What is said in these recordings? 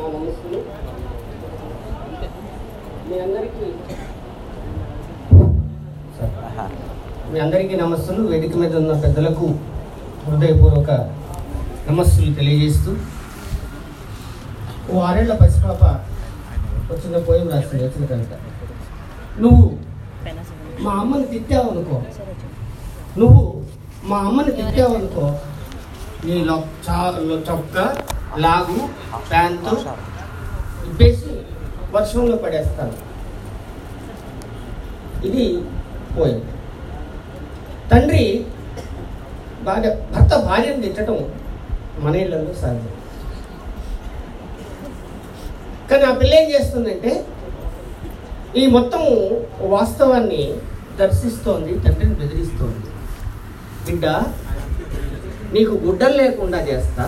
నమస్సులు మీ అందరికీ మీ అందరికీ నమస్సులు వేదిక మీద ఉన్న పెద్దలకు హృదయపూర్వక నమస్సులు తెలియజేస్తూ ఓ ఆరేళ్ల పసిపాప వచ్చిన పోయం రాసింది వచ్చిన కనుక నువ్వు మా అమ్మని తిట్టావు అనుకో నువ్వు మా అమ్మని తిట్టావు అనుకో నీ లొ- చా- లొ- చొక్కా లాగు ప్యాంటు ఇప్పేసి వర్షంలో పడేస్తాను ఇది పోయింది తండ్రి భార్య భర్త భార్యను తిట్టడం మన ఇళ్లలో సహజం కానీ ఆ పిల్ల ఏం చేస్తుందంటే ఈ మొత్తం వాస్తవాన్ని దర్శిస్తోంది తండ్రిని బెదిరిస్తోంది బిడ్డ నీకు గుడ్డలు లేకుండా చేస్తా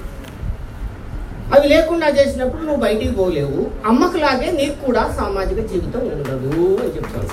అవి లేకుండా చేసినప్పుడు నువ్వు బయటికి పోలేవు అమ్మకు లాగే నీకు కూడా సామాజిక జీవితం ఉండదు అని చెప్తాను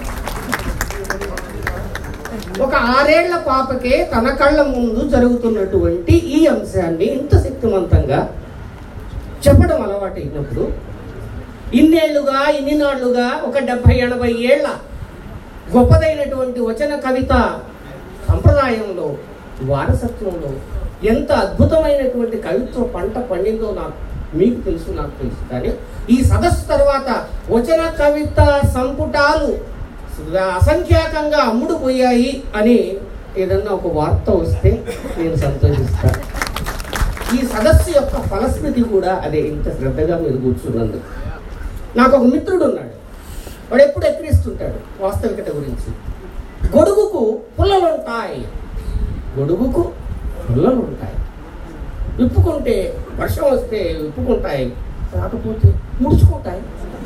ఒక ఆరేళ్ల పాపకే తన కళ్ళ ముందు జరుగుతున్నటువంటి ఈ అంశాన్ని ఇంత శక్తివంతంగా చెప్పడం అలవాటు అయినప్పుడు ఇన్నేళ్లుగా ఇన్ని నాళ్లుగా ఒక డెబ్బై ఎనభై ఏళ్ల గొప్పదైనటువంటి వచన కవిత సంప్రదాయంలో వారసత్వంలో ఎంత అద్భుతమైనటువంటి కవిత్వ పంట పండిందో నాకు మీకు తెలుసు నాకు తెలుసు కానీ ఈ సదస్సు తర్వాత వచన కవిత సంపుటాలు అసంఖ్యాకంగా అమ్ముడు పోయాయి అని ఏదన్నా ఒక వార్త వస్తే నేను సంతోషిస్తాను ఈ సదస్సు యొక్క ఫలశ్రుతి కూడా అదే ఇంత శ్రద్ధగా మీరు కూర్చున్నందుకు నాకు ఒక మిత్రుడు ఉన్నాడు వాడు ఎప్పుడు ఎక్కిరిస్తుంటాడు వాస్తవికత గురించి గొడుగుకు పుల్లలు ఉంటాయి గొడుగుకు పుల్లలు ఉంటాయి విప్పుకుంటే వర్షం వస్తే విప్పుకుంటాయి రాకపోతే ముడుచుకుంటాయి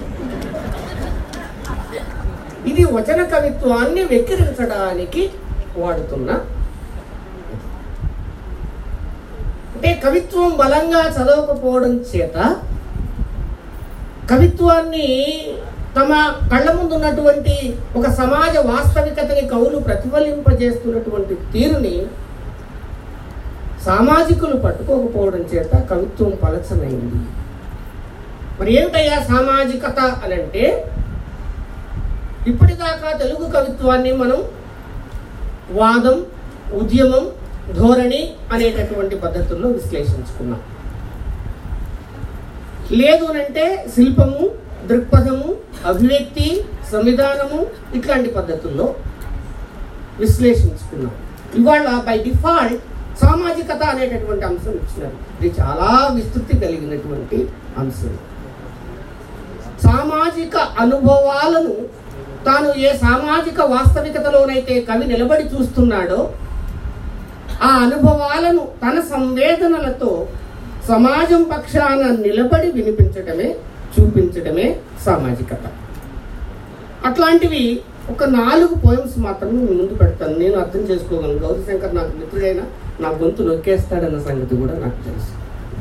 ఇది వచన కవిత్వాన్ని వెక్కిరించడానికి వాడుతున్న అంటే కవిత్వం బలంగా చదవకపోవడం చేత కవిత్వాన్ని తమ కళ్ళ ముందు ఉన్నటువంటి ఒక సమాజ వాస్తవికతని కవులు ప్రతిఫలింపజేస్తున్నటువంటి తీరుని సామాజికులు పట్టుకోకపోవడం చేత కవిత్వం పలచనైంది మరి ఏమిటయ్యా సామాజికత అని అంటే ఇప్పటిదాకా తెలుగు కవిత్వాన్ని మనం వాదం ఉద్యమం ధోరణి అనేటటువంటి పద్ధతుల్లో విశ్లేషించుకున్నాం లేదు అంటే శిల్పము దృక్పథము అభివ్యక్తి సంవిధానము ఇట్లాంటి పద్ధతుల్లో విశ్లేషించుకున్నాం ఇవాళ బై డిఫాల్ట్ సామాజికత అనేటటువంటి అంశం ఇచ్చినారు ఇది చాలా విస్తృతి కలిగినటువంటి అంశం సామాజిక అనుభవాలను తాను ఏ సామాజిక వాస్తవికతలోనైతే కవి నిలబడి చూస్తున్నాడో ఆ అనుభవాలను తన సంవేదనలతో సమాజం పక్షాన నిలబడి వినిపించడమే చూపించడమే సామాజికత అట్లాంటివి ఒక నాలుగు పోయమ్స్ మాత్రం మీ ముందు పెడతాను నేను అర్థం చేసుకోగలను గౌరీశంకర్ నాకు మిత్రుడైనా నా గొంతు నొక్కేస్తాడన్న సంగతి కూడా నాకు తెలుసు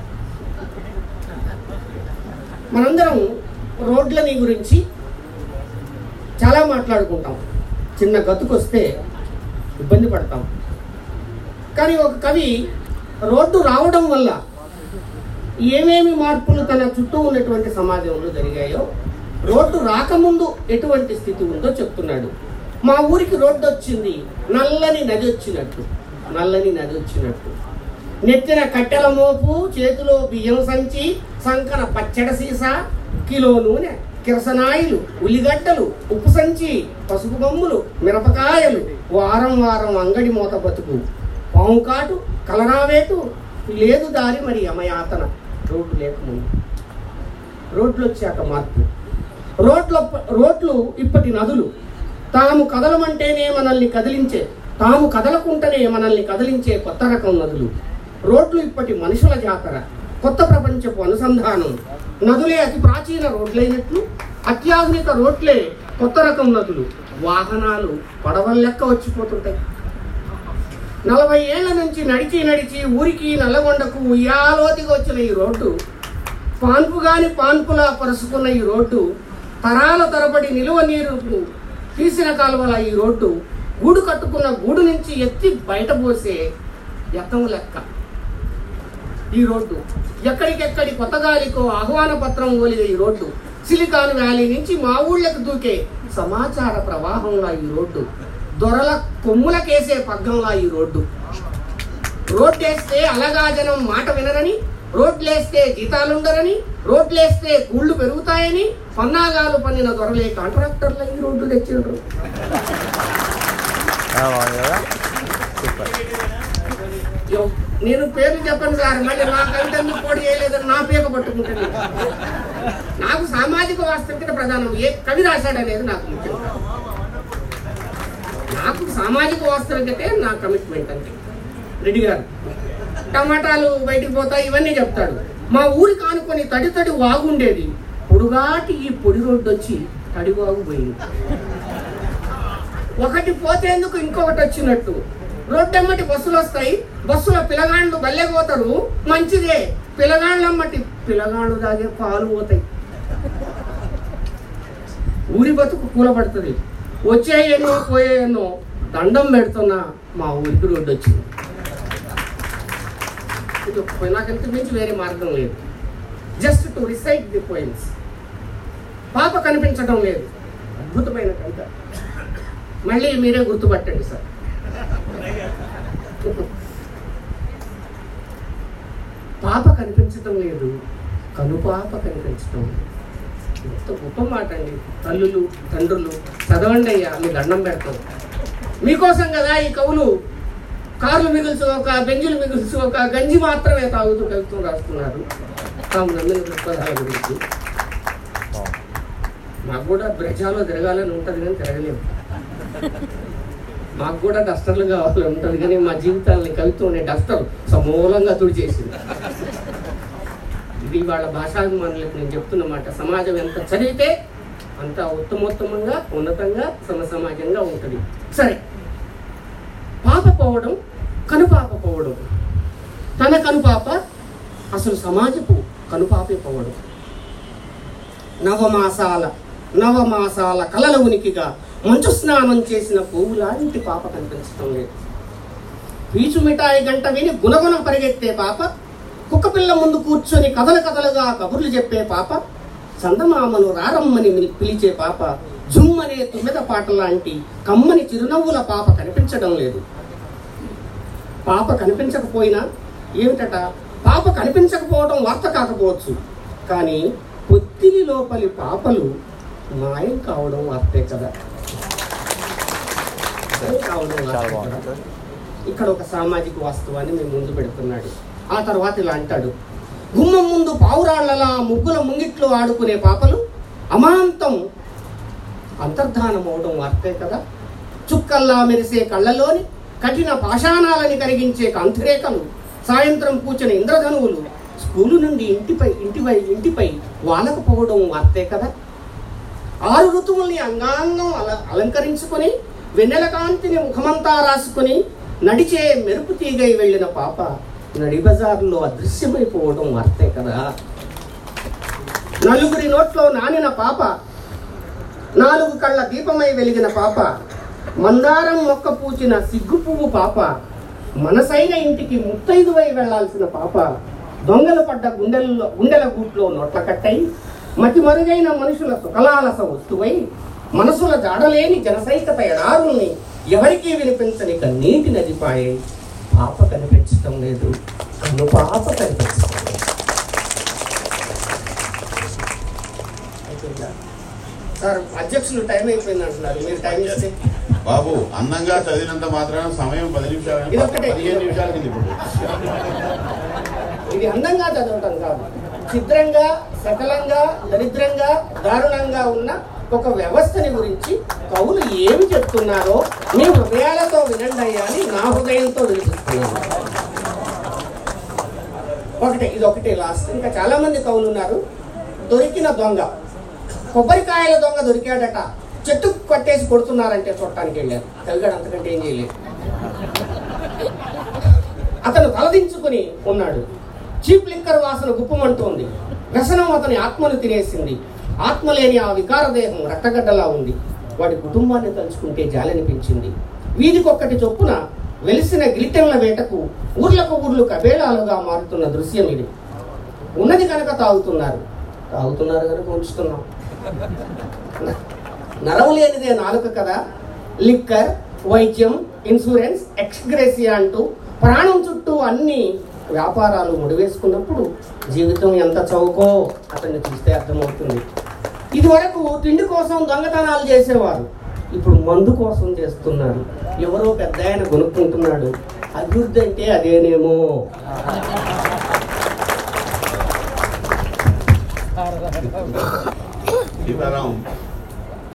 మనందరం రోడ్లని గురించి చాలా మాట్లాడుకుంటాం చిన్న గతుకొస్తే ఇబ్బంది పడతాం కానీ ఒక కవి రోడ్డు రావడం వల్ల ఏమేమి మార్పులు తన చుట్టూ ఉన్నటువంటి సమాజంలో జరిగాయో రోడ్డు రాకముందు ఎటువంటి స్థితి ఉందో చెప్తున్నాడు మా ఊరికి రోడ్డు వచ్చింది నల్లని నది వచ్చినట్టు నల్లని నది వచ్చినట్టు నెత్తిన కట్టెల మోపు చేతిలో బియ్యం సంచి సంకన పచ్చడి సీసా కిలో నూనె కిరసనాయిలు ఉల్లిగడ్డలు ఉప్పు సంచి పసుపు బొమ్ములు మిరపకాయలు వారం వారం అంగడి మూత బతుకు పాము కాటు కలరావేటు లేదు దారి మరి అమయాతన రోడ్డు లేకముందు రోడ్లు వచ్చాక మార్పు రోడ్ల రోడ్లు ఇప్పటి నదులు తాము కదలమంటేనే మనల్ని కదిలించే తాము కదలకుంటేనే మనల్ని కదిలించే కొత్త రకం నదులు రోడ్లు ఇప్పటి మనుషుల జాతర కొత్త ప్రపంచపు అనుసంధానం నదులే అతి ప్రాచీన రోడ్లైనట్లు అత్యాధునిక రోడ్లే కొత్త రకం నదులు వాహనాలు పడవల లెక్క వచ్చిపోతుంటాయి నలభై ఏళ్ల నుంచి నడిచి నడిచి ఊరికి నల్లగొండకు ఉయ్యాలోతిగా వచ్చిన ఈ రోడ్డు పాన్పు గాని పాన్పులా పరుచుకున్న ఈ రోడ్డు తరాల తరబడి నిలువ నీరు తీసిన కాలువల ఈ రోడ్డు గూడు కట్టుకున్న గూడు నుంచి ఎత్తి బయట పోసే ఎత్తము లెక్క ఈ రోడ్డు ఎక్కడికెక్కడి కొత్త గాలికో ఆహ్వాన పత్రం ఓలిగే ఈ రోడ్డు సిలికాన్ వ్యాలీ నుంచి మా ఊళ్ళకు దూకే సమాచార ప్రవాహంలా ఈ రోడ్డు దొరల కొమ్ములకేసే పగ్గంలా ఈ రోడ్డు రోడ్లేస్తే అలగా జనం మాట వినరని రోడ్లేస్తే జీతాలుండరని రోడ్లేస్తే కూళ్ళు పెరుగుతాయని పన్నాగాలు పన్నిన దొరలే కాంట్రాక్టర్ల ఈ రోడ్డు తెచ్చిండ్రు చాలా బాగుంది కదా సూపర్ ఎవ్- నేను పేరు చెప్పను సార్ మళ్ళీ నా కవిత ఎందుకు పోటీ చేయలేదని నా పేక పట్టుకుంటాను నాకు సామాజిక వాస్తవికత ప్రధానం ఏ కవి రాశాడనేది నాకు ముఖ్యం కాదు. నాకు సామాజిక వాస్తవికతే నా కమిట్మెంట్ అంతే రెడ్డి గారు టమాటాలు బయటికి పోతాయి ఇవన్నీ చెప్తాడు మా ఊరి కానుకొని తడి తడి వాగుండేది పొడుగాటి ఈ పొడి రోడ్డు వచ్చి తడి వాగు పోయింది ఒకటి పోతేందుకు ఇంకొకటి వచ్చినట్టు రోడ్డు ఎమ్మటి బస్సులు వస్తాయి బస్సులో పిల్లగాళ్ళు బల్లెపోతారు మంచిదే పిల్లగాళ్ళమ్మటి పిల్లగాళ్ళు దాగే పాలు పోతాయి ఊరి బతుకు కూలబడుతుంది వచ్చే ఎన్నో పోయే ఎన్నో దండం పెడుతున్నా మా ఊరికి రోడ్డు వచ్చింది ఇది ఒక పోయి- నాకు ఇంత మించి వేరే మార్గం లేదు just to recite the poems పాప కనిపించడం లేదు అద్భుతమైన కవిత మళ్ళీ మీరే గుర్తుపట్టండి సార్ పాప కనిపించటం లేదు కనుపాప కనిపించటం లేదు ఎంత గొప్ప మాట అండి తల్లులు తండ్రులు చదవండి అయ్యా మీ దండం పెడతాం మీకోసం కదా ఈ కవులు కార్లు మిగుల్చుకోక బెంజులు మిగుల్చుకోక గంజి మాత్రమే తాగుతూ కలుపుతూ రాస్తున్నారు తాము నమ్మిన దృక్పథాల గురించి బాగుంది మాకు కూడా బ్రజాలో తిరగాలని ఉంటుంది కానీ తిరగలేము మాకు కూడా డస్టర్లు కావాలని ఉంటుంది కానీ మా జీవితాలని కవిత్వం డస్టర్ సమూలంగా తుడిచేసింది ఇది వాళ్ళ భాషాభిమానులకు నేను చెప్తున్నమాట సమాజం ఎంత చదివితే అంత ఉత్తమోత్తమంగా ఉన్నతంగా సమ సమాజంగా ఉంటుంది సరే పాప పోవడం కనుపాప పోవడం తన కనుపాప అసలు సమాజపు కనుపాపే పోవడం నవమాసాల నవమాసాల కలల ఉనికిగా మంచు స్నానం చేసిన పువ్వు లాంటి పాప కనిపించడం లేదు పీచు మిఠాయి గంట విని గుణగుణ పరిగెత్తే పాప కుక్కపిల్ల ముందు కూర్చొని కథలు కథలుగా కబుర్లు చెప్పే పాప చందమామను రారమ్మని పిలి- పిలిచే పాప జుమ్మనే తుమ్మెద పాట లాంటి కమ్మని చిరునవ్వుల పాప కనిపించడం లేదు పాప కనిపించకపోయినా ఏమిటట పాప కనిపించకపోవడం వార్త కాకపోవచ్చు కానీ పొత్తిలి లోపలి పాపలు మాయం కావడం వార్తే కదా మాయం కావడం చాలా వార్తే బాగుంది కదా. సార్ ఇక్కడ ఒక సామాజిక వాస్తవాన్ని మేము ముందు పెడుతున్నాడు ఆ తర్వాత ఇలా అంటాడు గుమ్మం ముందు పావురాళ్లలా ముగ్గుల ముంగిట్లో ఆడుకునే పాపలు అమాంతం అంతర్ధానం అవడం వార్తే కదా చుక్కల్లా మెరిసే కళ్ళలోని కఠిన పాషాణాలని కరిగించే కాంతిరేఖలు సాయంత్రం కూర్చుని ఇంద్రధనువులు స్కూలు నుండి ఇంటిపై ఇంటిపై ఇంటిపై వాలకపోవడం వార్తే కదా ఆరు ఋతువుల్ని అంగాంగం అల అలంకరించుకొని వెన్నెల కాంతిని ముఖమంతా రాసుకొని నడిచే మెరుపు తీగై వెళ్ళిన పాప నడి బజార్లో అదృశ్యమైపోవడం వార్తే కదా నలుగురి నోట్లో నానిన పాప నాలుగు కళ్ళ దీపమై వెలిగిన పాప మందారం మొక్క పూచిన సిగ్గు పువ్వు పాప మనసైన ఇంటికి ముత్తైదువై వెళ్లాల్సిన పాప దొంగలు పడ్డ గుండెల్లో గుండెల గూట్లో నోట్ల కట్టై మతి మరుగైన మనుషుల సుఖలాలస వస్తువై మనసుల జాడలేని జనసైకత ఎడారుల్ని ఎవరికీ వినిపించని కన్నీటి నదిపాయే పాప కనిపించటం లేదు కను పాప కనిపించటం లేదు అయిపోయిందా? సార్ అధ్యక్షులు టైం అయిపోయింది అంటున్నారు మీరు టైం ఇస్తే బాబు అందంగా చదివినంత మాత్రాన సమయం పది నిమిషాలు ఇది ఒక్కటే. పదిహేను నిమిషాల కింద ఇప్పుడు ఇది అందంగా చదవటం కాదు చిత్రంగా సకలంగా దరిద్రంగా దారుణంగా ఉన్న ఒక వ్యవస్థని గురించి కవులు ఏమి చెప్తున్నారో మీ హృదయాలతో వినండి అయ్యా అని నా హృదయంతో వినిపిస్తున్నాను ఒకటే ఇది ఒకటే లాస్ట్ ఇంకా చాలా మంది కవులు ఉన్నారు దొరికిన దొంగ కొబ్బరికాయల దొంగ దొరికాడట చెట్టు కట్టేసి కొడుతున్నారంటే చూడటానికి వెళ్ళారు కలిగాడు అంతకంటే ఏం చేయలేదు అతను తలదించుకుని ఉన్నాడు చీప్ లిక్కర్ వాసన గుప్పమంటోంది వ్యసనం అతని ఆత్మను తినేసింది ఆత్మ లేని ఆ వికార దేహం రక్తగడ్డలా ఉంది వాడి కుటుంబాన్ని తలుచుకుంటే జాలనిపించింది వీధికొక్కటి చొప్పున వెలిసిన గిలిటెన్ల వేటకు ఊర్లకు ఊర్లు కబేళాలుగా మారుతున్న దృశ్యం ఇది ఉన్నది కనుక తాగుతున్నారు తాగుతున్నారు కనుక ఉంచుతున్నాం నరము లేనిదే నాలుక కదా లిక్కర్ వైద్యం ఇన్సూరెన్స్ ఎక్స్గ్రేసియా అంటూ ప్రాణం చుట్టూ అన్ని వ్యాపారాలు ముడివేసుకున్నప్పుడు జీవితం ఎంత చౌకో అతన్ని చూస్తే అర్థమవుతుంది ఇది వరకు తిండి కోసం దొంగతనాలు చేసేవారు ఇప్పుడు మందు కోసం చేస్తున్నారు ఎవరో పెద్ద ఆయన కొనుక్కుంటున్నాడు అభివృద్ధి అంటే అదేనేమో సీతారాం